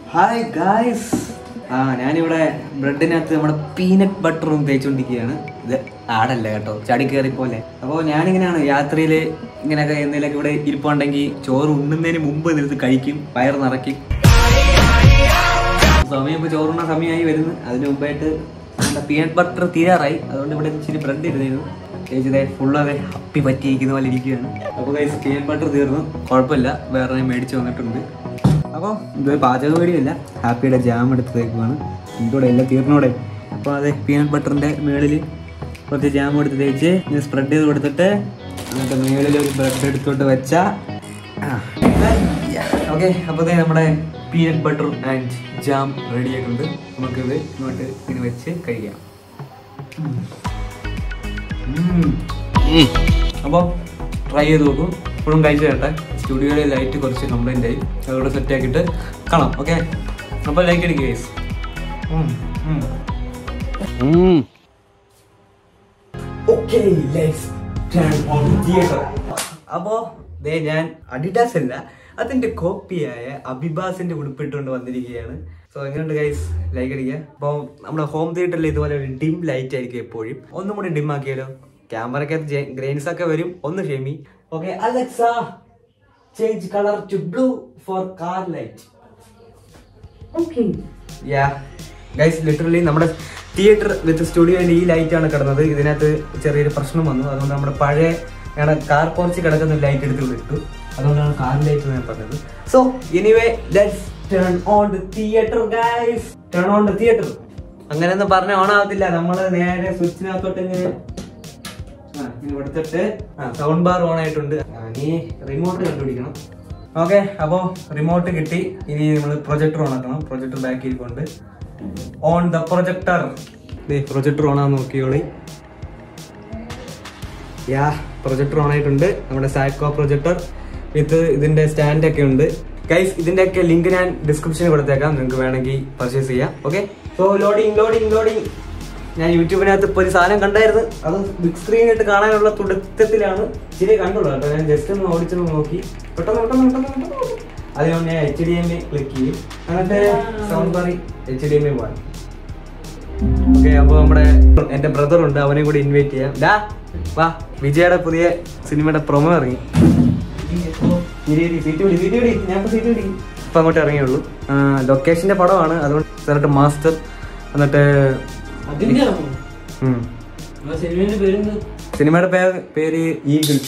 Hi guys ആ ഞാനിവിടെ ബ്രെഡിനകത്ത് നമ്മുടെ പീനട്ട് ബട്ടറും തേച്ചുകൊണ്ടിരിക്കുകയാണ് ഇത് ആടല്ല കേട്ടോ ചടി കയറി പോലെ അപ്പോൾ ഞാനിങ്ങനെയാണ് യാത്രയിൽ ഇങ്ങനെയൊക്കെ എന്തെങ്കിലുമൊക്കെ ഇവിടെ ഇരിപ്പുണ്ടെങ്കിൽ ചോറ് ഉണ്ണുന്നതിന് മുമ്പ് ഇതിരുത്ത് കഴിക്കും വയർ നിറയ്ക്കും സമയം ഇപ്പോൾ ചോറുണ്ണ സമയമായി വരുന്നു അതിന് മുമ്പായിട്ട് നമ്മുടെ പീനട്ട് ബട്ടർ തീരാറായി അതുകൊണ്ട് ഇവിടെ ഇച്ചിരി ബ്രെഡ് ഇരുന്നിരുന്നു ചേച്ചിതെ ഫുള്ള് അതെ ഹപ്പി പറ്റിയിരിക്കുന്ന പോലെ ഇരിക്കുകയാണ് അപ്പോൾ കൈസ് പീനട്ട് ബട്ടർ തീർന്നു കുഴപ്പമില്ല വേറെ ഞാൻ മേടിച്ച് വന്നിട്ടുണ്ട് അപ്പോൾ ഇതൊരു പാചക വീടിയല്ല ഹാപ്പിയുടെ ജാം എടുത്ത് തേക്കുവാണ് ഇതോടെ എല്ലാം തീർന്നോടെ അപ്പോൾ അതെ പീനട്ട് ബട്ടറിൻ്റെ മേളിൽ കുറച്ച് ജാം എടുത്ത് തേച്ച് സ്പ്രെഡ് ചെയ്ത് കൊടുത്തിട്ട് എന്നിട്ട് മേളിൽ ഒരു ബ്രെഡ് എടുത്തോട്ട് വെച്ചാൽ ഓക്കെ അപ്പോൾ ദേ നമ്മുടെ peanut butter and jam ready ആയിട്ടുണ്ട് നമുക്കിത് ഇങ്ങോട്ട് ഇങ്ങനെ വെച്ച് കഴിക്കാം അപ്പോൾ ട്രൈ ചെയ്ത് നോക്കും ഇപ്പോഴും കഴിച്ചു കേട്ടെ സ്റ്റുഡിയോയിലെ ലൈറ്റ് കുറച്ച് കംപ്ലൈൻ്റ് ആയി അതുകൂടെ സെറ്റ് ആക്കിയിട്ട് കാണാം ഓക്കെ അപ്പോൾ ലൈക്ക് അടിക്കുക ഗൈസ് ഓക്കെ അപ്പോ ദേ ഞാൻ അഡിഡാസ് അല്ല അതിന്റെ കോപ്പിയായ അബിബാസിന്റെ ഉടുപ്പിട്ടുകൊണ്ട് വന്നിരിക്കുകയാണ് സോ എങ്ങനെയുണ്ട് ഗൈസ് ലൈക്ക് അടിക്കുക അപ്പോൾ നമ്മുടെ ഹോം തിയേറ്ററിൽ ഇതുപോലെ ഒരു ഡിം ലൈറ്റ് ആയിരിക്കും എപ്പോഴും ഒന്നും കൂടി ഡിം ആക്കിയാലോ ക്യാമറയ്ക്കകത്ത് ഗ്രെയിൻസ് ഒക്കെ വരും ഒന്ന് ക്ഷമി okay Alexa change colour to blue for car light yeah guys literally നമ്മുടെ തിയേറ്റർ വിത്ത് സ്റ്റുഡിയോയിൽ ഈ ലൈറ്റ് ആണ് കിടന്നത് ഇതിനകത്ത് ചെറിയൊരു പ്രശ്നം വന്നു അതുകൊണ്ട് നമ്മുടെ പഴയ ഞങ്ങളുടെ കാർ കുറച്ച് കിടക്കുന്ന ലൈറ്റ് എടുത്ത് വിട്ടു അതുകൊണ്ടാണ് കാർ ലൈറ്റ് ഞാൻ പറഞ്ഞത് so anyway let's turn on the theatre guys turn on the theatre അങ്ങനെയൊന്നും പറഞ്ഞ ഓൺ ആവത്തില്ല നമ്മൾ നേരെ സ്വിച്ചിനകത്തോട്ട് ഇങ്ങനെ ആ, ഇങ്ങനെ കൊടുത്തിട്ട് സൗണ്ട് ബാർ ഓൺ ആയിട്ടുണ്ട് ആ, ഇനി റിമോട്ട് കണ്ടുപിടിക്കണം ഓക്കെ അപ്പോ റിമോട്ട് കിട്ടി ഇനി നമ്മൾ പ്രൊജക്ടർ ഓൺ ആക്കണം പ്രൊജക്ടർ ബാക്ക് ഇരിക്കൊണ്ട് on the projector projector on ആണെന്ന് നോക്കിയോളി യാ പ്രൊജക്ടർ ഓൺ ആയിട്ടുണ്ട് നമ്മുടെ സാക്കോ പ്രൊജക്ടർ വിത്ത് ഇതിന്റെ സ്റ്റാൻഡ് ഒക്കെ ഉണ്ട് ഗൈസ് ഇതിന്റെ ഒക്കെ ലിങ്ക് ഞാൻ ഡിസ്ക്രിപ്ഷനിൽ കൊടുത്തേക്കാം നിങ്ങൾക്ക് വേണമെങ്കിൽ പർച്ചേസ് ചെയ്യാം okay so loading loading loading ഞാൻ യൂട്യൂബിനകത്ത് ഇപ്പോൾ ഒരു സാധനം കണ്ടായിരുന്നു അത് ബിഗ് സ്ക്രീൻ ഇട്ട് കാണാനുള്ള തുടക്കത്തിലാണ് ഇച്ചിരി കണ്ടുള്ളൂ കേട്ടോ ഞാൻ ജസ്റ്റ് ഒന്ന് ഓടിച്ചൊന്ന് നോക്കി പെട്ടെന്ന് പെട്ടെന്ന് പെട്ടെന്ന് പെട്ടെന്ന് അതിനൊന്ന് ഞാൻ H D M I click ചെയ്യും എന്നിട്ട് സൗണ്ട് പറ എച്ച് ഡി എം ഐ പോകാൻ ഓക്കെ അപ്പൊ നമ്മുടെ എന്റെ ബ്രദർ ഉണ്ട് അവനെ കൂടി ഇൻവൈറ്റ് ചെയ്യാം ഡാ വാ വിജയുടെ പുതിയ സിനിമയുടെ പ്രൊമോ ഇറങ്ങി ഇരി, ഇരി, സീറ്റ് പിടി സീറ്റ് പിടി ഞാൻ ഇപ്പൊ സീറ്റ് പിടി ഇപ്പൊ അങ്ങോട്ട് ഇറങ്ങിയുള്ളൂ ലൊക്കേഷന്റെ പടമാണ് അതുകൊണ്ട് എന്നിട്ട് മാസ്റ്റർ എന്നിട്ട് അതിന്റെ ഉം. സിനിമയുടെ പേരെന്ത് സിനിമയുടെ പേര് പേര് ഈഗിൾ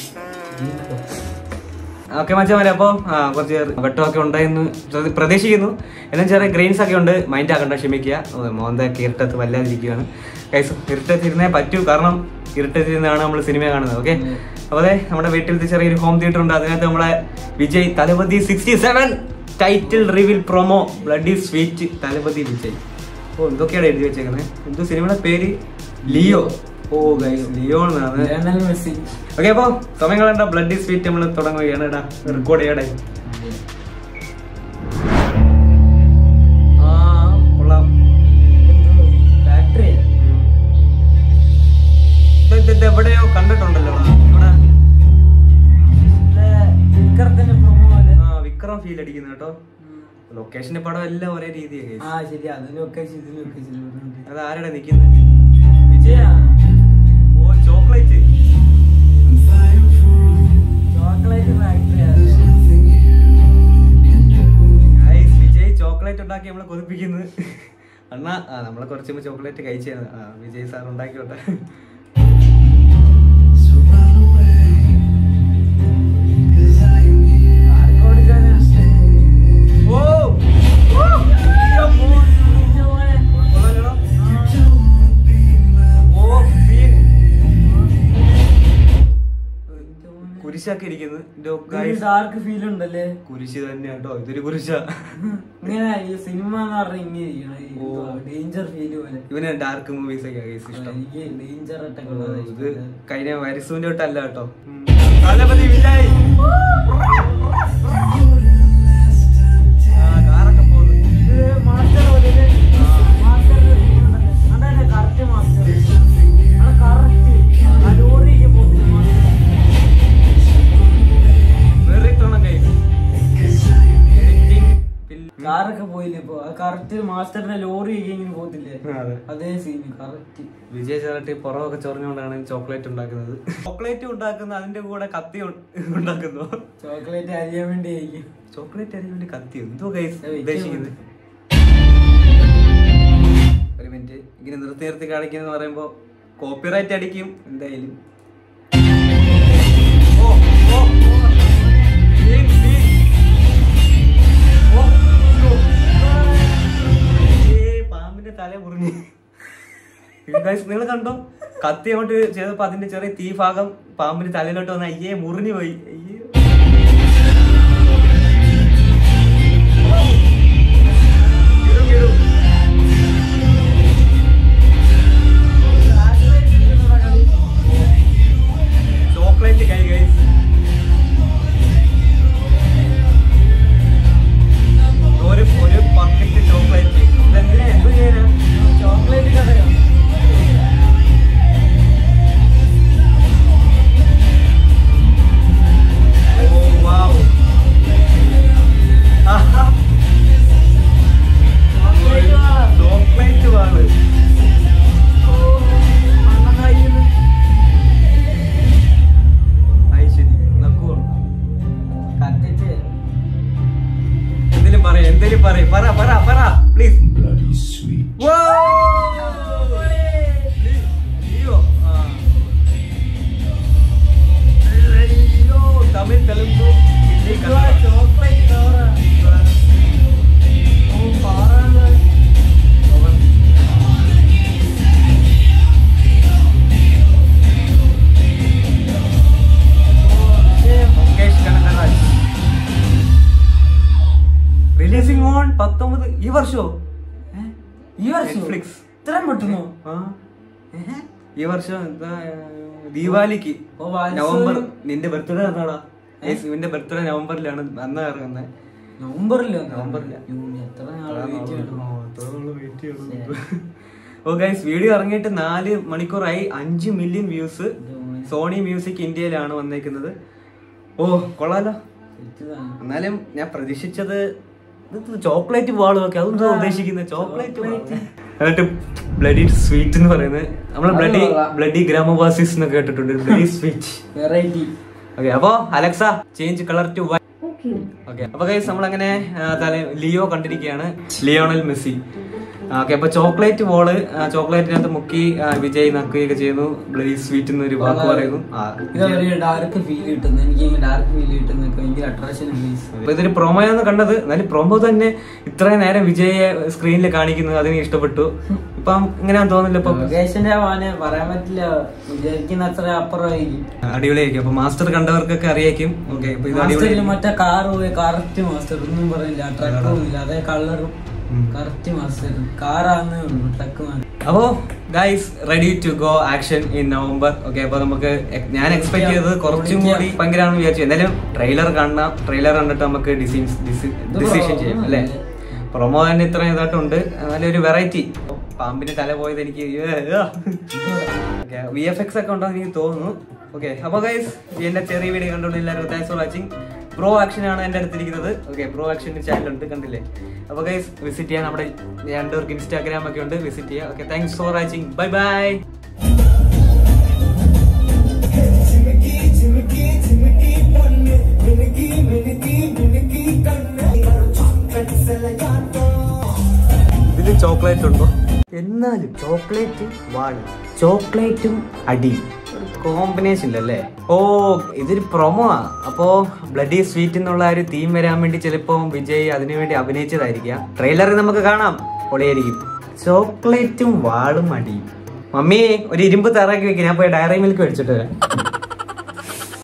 ഓക്കെ മച്ചമാരെ അപ്പോൾ ആ കുറച്ച് വെട്ടമൊക്കെ ഉണ്ടായെന്ന് പ്രതി- പ്രതീക്ഷിക്കുന്നു എന്നാൽ ചെറിയ ഗ്രെയിൻസ് ഒക്കെ ഉണ്ട് മൈൻഡ് ആക്കണ്ട ക്ഷമിക്കുക ഓ, മോന്തൊക്കെ ഇരുട്ടത്ത് വല്ലാതിരിക്കുകയാണ് കൈസ് ഇരുട്ടത്ത് ഇരുന്നേ പറ്റൂ കാരണം ഇരുട്ടത്ത് ഇരുന്നാണ് നമ്മൾ സിനിമ കാണുന്നത് ഓക്കെ അപ്പോൾ അതെ നമ്മുടെ വീട്ടിലത്തെ ചെറിയൊരു ഹോം തിയേറ്റർ ഉണ്ട് അതിനകത്ത് നമ്മളെ Vijay Thalapathy sixty seven title reveal promo bloody sweet Thalapathy Vijay ഓ എന്തൊക്കെയാണ് എഴുതി വെച്ചേക്കുന്നത് എന്തോ സിനിമയുടെ പേര് ലിയോ ഓ ഗൈസ് ലിയോ എന്നാണ് ലയണൽ മെസ്സി ഓക്കെ അപ്പൊ സമയം കളണ്ട ബ്ലഡ് സ്വീറ്റ് നമ്മൾ തുടങ്ങുകയാണ് ഇടാ റെക്കോർഡ് ചെയ്യടേ ആ കൊള്ളാം ഫാക്ടറി ഇത് ഇത് ഇത് എവിടെയോ കണ്ടിട്ടുണ്ടല്ലോ ഇവിടെ വിക്രത്തിന്റെ പ്രൊമോ പോലെ ആ വിക്രം ഫീൽ അടിക്കുന്നു കേട്ടോ ലൊക്കേഷന്റെ പടം എല്ലാം ഒരേ രീതിയൊക്കെ ആ ശരി അതിനൊക്കെ ഇതിനൊക്കെ അത് ആരുടെ നിക്കുന്നത് വിജയ ഓ chocolate chocolate factory guys Vijay chocolate ഉണ്ടാക്കി നമ്മളെ കൊതിപ്പിക്കുന്നത് അണ്ണാ ആ നമ്മളെ കുറച്ച് ചോക്ലേറ്റ് കഴിച്ചാണ് ആ വിജയ് സാർ ഉണ്ടാക്കിയോട്ടെ ഓ ഓ! അയ്യോ, കൊള്ളാലോ? ഓ, ഫീൽ. കുരിശൊക്കെ ഇരിക്കുന്നു ഇതോ guys, ഡാർക്ക് ഫീൽ ഉണ്ടല്ലേ കുരിശ് തന്നെ കേട്ടോ ഇതൊരു കുരിശ ഇങ്ങനെ ഈ സിനിമ എന്ന് പറഞ്ഞാൽ ഇങ്ങനെ ഓ. ഡേഞ്ചർ ഫീൽ പോലെ ഇവന് ഡാർക്ക് മൂവീസ് ഒക്കെ guys ഇഷ്ടം എനിക്ക് ഡേഞ്ചർ ഓ, ഇത് കഴിഞ്ഞ വരിസൂന്റെ തൊട്ടല്ല കേട്ടോ തലപതി വിജയ് ആ, കാറൊക്കെ പോകുന്നു മാസ്റ്റർ പോലെ മാസ്റ്റർ കറക്റ്റ് മാസ്റ്റർ കറക്റ്റ് ആ ലോറിക്ക് പോകുന്നു വെറിത്തോണം guys. Editing, film. കാറൊക്കെ പോയില്ലേ ഇപ്പൊ കറക്റ്റ് മാസ്റ്ററിന്റെ ലോറി ഇങ്ങനെ പോകത്തില്ലേ അതെ അതേ സീന് കറക്റ്റ് വിജയ് ചേർട്ടി പുറമൊക്കെ ചൊറിഞ്ഞുകൊണ്ടാണ് ചോക്ലേറ്റ് ഉണ്ടാക്കുന്നത് ചോക്ലേറ്റ് ഉണ്ടാക്കുന്ന അതിന്റെ കൂടെ കത്തി ഉ- ഉണ്ടാക്കുന്നു ചോക്ലേറ്റ് അറിയാൻ വേണ്ടി ആയിരിക്കും ചോക്ലേറ്റ് അറിയാൻ വേണ്ടി കത്തി എന്തോ ഗൈസ് അത് വെക്കാൻ ഉദ്ദേശിക്കുന്നത് ഒരു മിനിറ്റ് ഇങ്ങനെ നിർത്തി നിർത്തി കാണിക്കുന്ന പറയുമ്പോ കോപ്പിറൈറ്റ് അടിക്കും എന്തായാലും ഓ, ഓ, ഓ. Scene, scene. ഓ, അയ്യോ. ഏയ്, പാമ്പിന്റെ തല മുറിഞ്ഞു നിങ്ങൾ കണ്ടോ കത്തി അങ്ങോട്ട് ചെയ്തപ്പോ അതിന്റെ ചെറിയ തീ ഭാഗം പാമ്പിന്റെ തലയിലോട്ട് വന്ന് അയ്യേ മുറിഞ്ഞു പോയി അയ്യേ ഇടും, ഇടും. ചോക്ലേറ്റ് കൈ കൈ ഒരു ഒരു പക്കറ്റ് ചോക്ലേറ്റ് ഇതെങ്ങനെ എന്ത് ചെയ്യാനാ ചോക്ലേറ്റ് കഥയോ ഓ വാവ് ആഹാ ചോക്ലേറ്റ് വാള. ചോക്ലേറ്റ് വാള് ഓ, മണ്ണെണ്ണ കഴിക്കുന്നു. ഐശ്വരി നക്കുവാ കത്തിച്ച് എന്തേലും പറ എന്തേലും പറ പറ പറ പറ please bloody sweet. Tamil Telugu Hindi ഇതുവാ കന്നഡ ചോക്ലേറ്റ് കവറാ. ഓ, പാറാണ്. മുകേഷ് കനകരാജ് റിലീസിംഗ് ഓൺ പത്തൊമ്പത് ഈ വർഷോ ഈ വർഷം Netflix. ഇത്രയും പെട്ടെന്നോ ആ ഈ വർഷം എന്താ ദീപാവലിക്ക് ഓ, വാത്സല്യം. നവംബർ നിന്റെ ബർത്ത്ഡേ എന്നാടാ നിന്റെ ബർത്ത്ഡേ നവംബറിലാണ് അന്ന് ഇറങ്ങുന്നത് നവംബറിലോ നവംബറിലാ. യ്യോ, എത്ര നാള് വെയിറ്റ് ചെയ്യണം ഓ ഗൈസ് വീഡിയോ ഇറങ്ങിയിട്ട് നാല് മണിക്കൂറായി അഞ്ച് മില്യൺ വ്യൂസ് സോണി മ്യൂസിക് ഇന്ത്യയിലാണ് വന്നേക്കുന്നത് ഓ കൊള്ളാലോ തെറ്റിതാണ്. എന്നാലും ഞാൻ പ്രതീക്ഷിച്ചത് ചോക്ലേറ്റ് വാളും ഒക്കെ അതെന്താ ആ, ഉദ്ദേശിക്കുന്നത് ചോക്ലേറ്റ് chocolate. എന്നിട്ട് ബ്ലഡി സ്വീറ്റ് എന്ന് പറയുന്നത് നമ്മൾ അത് ബ്ലഡി കൊള്ളാം. ബ്ലഡി ഗ്രാമവാസീസ് എന്ന് കേട്ടിട്ടുണ്ട് ബ്ലഡി സ്വീറ്റ് വെറൈറ്റി ഓക്കെ അപ്പോ Alexa change colour to white okay അപ്പൊ ഗൈസ് നമ്മളങ്ങനെ ആ, തല ലിയോ കണ്ടിരിക്കുകയാണ് ലിയോണൽ മെസ്സി ഓക്കെ അപ്പൊ ചോക്ലേറ്റ് ബോള് ചോക്ലേറ്റിനകത്ത് മുക്കി ആ, വിജയ് നക്കുകയൊക്കെ ചെയ്യുന്നു ബ്ലഡി സ്വീറ്റ് എന്നൊരു വാക്ക് പറയുന്നു ആ, ഇത് ഒരു ഡാർക്ക് ഫീൽ കിട്ടുന്നു എനിക്ക് ഡാർക്ക് ഫീൽ കിട്ടുന്നൊക്കെ ഭയങ്കര അട്രാക്ഷൻ പ്ലീസ് അപ്പൊ ഇതൊരു പ്രൊമോയാണ് കണ്ടത് എന്നാലും പ്രൊമോ തന്നെ ഇത്രയും നേരം വിജയെ സ്ക്രീനിൽ കാണിക്കുന്നത് അതിന് ഇഷ്ടപ്പെട്ടു ഇപ്പം ഇങ്ങനെയാന്ന് തോന്നില്ല ഇപ്പൊ ലൊക്കേഷന്റെ മോനെ പറയാൻ പറ്റില്ല വിചാരിക്കുന്ന അത്ര അപ്പുറമായിരിക്കും അടിപൊളിയായിരിക്കും അപ്പൊ മാസ്റ്റർ കണ്ടവർക്കൊക്കെ അറിയായിരിക്കും ഓക്കെ ഇപ്പൊ ഇത് മാസ്റ്ററിൽ അടിപൊളി മറ്റേ കാറ് പോയി കറക്റ്റ് മാസ്റ്റർ ഒന്നും പറയില്ല ട്രക്കും ഇല്ല അതേ കളറും ഉം. കറക്റ്റ് മാസ്റ്റർ കാറാന്നേ ഉള്ളൂ ട്രക്ക് മാറി അപ്പോ guys ready to go action in November okay അപ്പൊ നമുക്ക് എ- ഞാൻ എക്സ്പെക്ട് ചെയ്തത് കുറച്ചും കൂടി ഭയങ്കരമാണെന്ന് വിചാരിച്ചു എന്തായാലും ട്രെയിലർ കാണാം ട്രെയിലർ കണ്ടിട്ട് നമുക്ക് ഡിസിഷൻ ചെയ്യാം അല്ലേ പ്രൊമോ തന്നെ ഇത്രയും ഇതായിട്ടുണ്ട് എന്നാലും ഒരു വെറൈറ്റി പാമ്പിന്റെ തല പോയത് എനിക്ക് വി എഫ് എക്സ് ഒക്കെ ഉണ്ടെന്ന് എനിക്ക് തോന്നുന്നു ഓക്കെ അപ്പൊ ഗൈസ് എന്റെ ചെറിയ വീഡിയോ കണ്ടുകൊണ്ട് എല്ലാവർക്കും thanks for watching Pro Action ആണ് എന്റെ അടുത്തിരിക്കുന്നത് ഓക്കെ പ്രോ ആക്ഷന്റെ ചാനൽ ഉണ്ട് കണ്ടില്ലേ അപ്പൊ ഗൈസ് വിസിറ്റ് ചെയ്യാൻ നമ്മുടെ രണ്ടുപേർക്ക് ഇൻസ്റ്റാഗ്രാം ഒക്കെ ഉണ്ട് വിസിറ്റ് ചെയ്യാം okay thanks for watching bye bye ഇതിൽ ചോക്ലേറ്റ് ഉണ്ടോ എന്നാലും ചോക്ലേറ്റ് വാണ് ചോക്ലേറ്റും അടിയും കോമ്പിനേഷൻ ഇല്ലല്ലേ ഓ ഇതൊരു പ്രൊമോ ആ അപ്പോ ബ്ലഡി സ്വീറ്റ് എന്നുള്ള ആ ഒരു തീം വരാൻ വേണ്ടി ചിലപ്പോ വിജയ് അതിനുവേണ്ടി അഭിനയിച്ചതായിരിക്കാം ട്രെയിലറിൽ നമുക്ക് കാണാം പൊളിയായിരിക്കും ചോക്ലേറ്റും വാളും അടിയും മമ്മി ഒരു ഇരുമ്പ് തറാക്കി വെക്കും ഞാൻ പോയി ഡയറി മിൽക്ക് മേടിച്ചിട്ട് വരാം